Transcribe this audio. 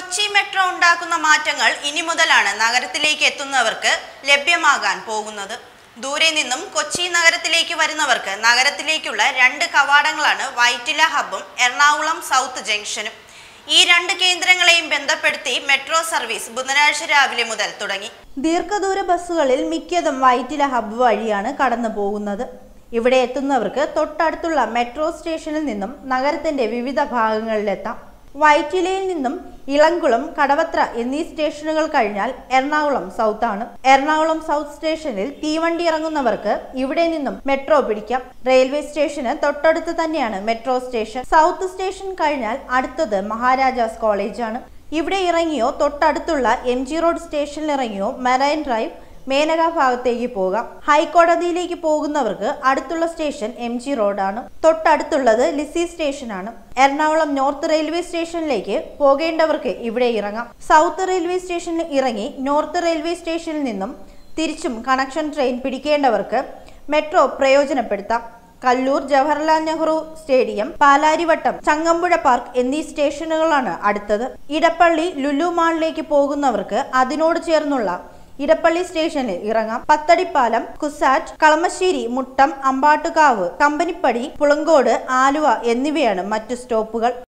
Kochi metro ഉണ്ടാക്കുന്ന മാറ്റങ്ങൾ ഇനി മുതലാണ് നഗരത്തിലേക്ക് എത്തുന്നവർക്ക് ലഭ്യമാകാൻ പോകുന്നത് ദൂരെ നിന്നും കൊച്ചി നഗരത്തിലേക്ക് വരുന്നവർക്ക് നഗരത്തിലേക്കുള്ള രണ്ട് കവാടങ്ങളാണ് വൈറ്റില ഹബ്ബും എറണാകുളം സൗത്ത് ജംഗ്ഷനും ഈ രണ്ട് കേന്ദ്രങ്ങളെയും ബന്ധപ്പെടുത്തി മെട്രോ സർവീസ് ബുധനാഴ്ച രാവിലെ മുതൽ തുടങ്ങി ദീർഘദൂര ബസ്സുകളിൽ മിക്കതും വൈറ്റില ഹബ്ബ് വഴിയാണ് കടന്നു പോകുന്നത് ഇവിടെ എത്തുന്നവർക്ക് തൊട്ടടുത്തുള്ള മെട്രോ സ്റ്റേഷനിൽ നിന്നും നഗരത്തിന്റെ വിവിധ ഭാഗങ്ങളിലെത്താം വൈറ്റിലയിൽ നിന്നും ഇളംകുളം കടവത്ര എന്നീ സ്റ്റേഷനുകൾ കഴിഞ്ഞാൽ എറണാകുളം സൗത്ത് ആണ് എറണാകുളം സൗത്ത് സ്റ്റേഷനിൽ തീവണ്ടി ഇറങ്ങുന്നവർക്ക് ഇവിടെ നിന്നും മെട്രോ പിടിക്കാം റെയിൽവേ സ്റ്റേഷന് തൊട്ടടുത്ത് തന്നെയാണ് മെട്രോ സ്റ്റേഷൻ സൗത്ത് സ്റ്റേഷൻ കഴിഞ്ഞാൽ അടുത്തത് മഹാരാജാസ് കോളേജ് ആണ് ഇവിടെ ഇറങ്ങിയോ തൊട്ടടുത്തുള്ള എം ജി റോഡ് സ്റ്റേഷനിൽ ഇറങ്ങിയോ മറൈൻ ഡ്രൈവ് മേനക ഭാഗത്തേക്ക് പോകാം ഹൈക്കോടതിയിലേക്ക് പോകുന്നവർക്ക് അടുത്തുള്ള സ്റ്റേഷൻ എം ജി റോഡാണ് തൊട്ടടുത്തുള്ളത് ലിസി സ്റ്റേഷനാണ് എറണാകുളം നോർത്ത് റെയിൽവേ സ്റ്റേഷനിലേക്ക് പോകേണ്ടവർക്ക് ഇവിടെ ഇറങ്ങാം സൗത്ത് റെയിൽവേ സ്റ്റേഷനിൽ ഇറങ്ങി നോർത്ത് റെയിൽവേ സ്റ്റേഷനിൽ നിന്നും തിരിച്ചും കണക്ഷൻ ട്രെയിൻ പിടിക്കേണ്ടവർക്ക് മെട്രോ പ്രയോജനപ്പെടുത്താം കല്ലൂർ ജവഹർലാൽ നെഹ്റു സ്റ്റേഡിയം പാലാരിവട്ടം ചങ്ങമ്പുഴ പാർക്ക് എന്നീ സ്റ്റേഷനുകളാണ് അടുത്തത് ഇടപ്പള്ളി ലുലു മാളിലേക്ക് പോകുന്നവർക്ക് അതിനോട് ചേർന്നുള്ള ഇടപ്പള്ളി സ്റ്റേഷനിൽ ഇറങ്ങാം പത്തടിപ്പാലം കുസാറ്റ് കളമശ്ശേരി മുട്ടം അമ്പാട്ടുകാവ് കമ്പനിപ്പടി പുളങ്കോട് ആലുവ എന്നിവയാണ് മറ്റു സ്റ്റോപ്പുകൾ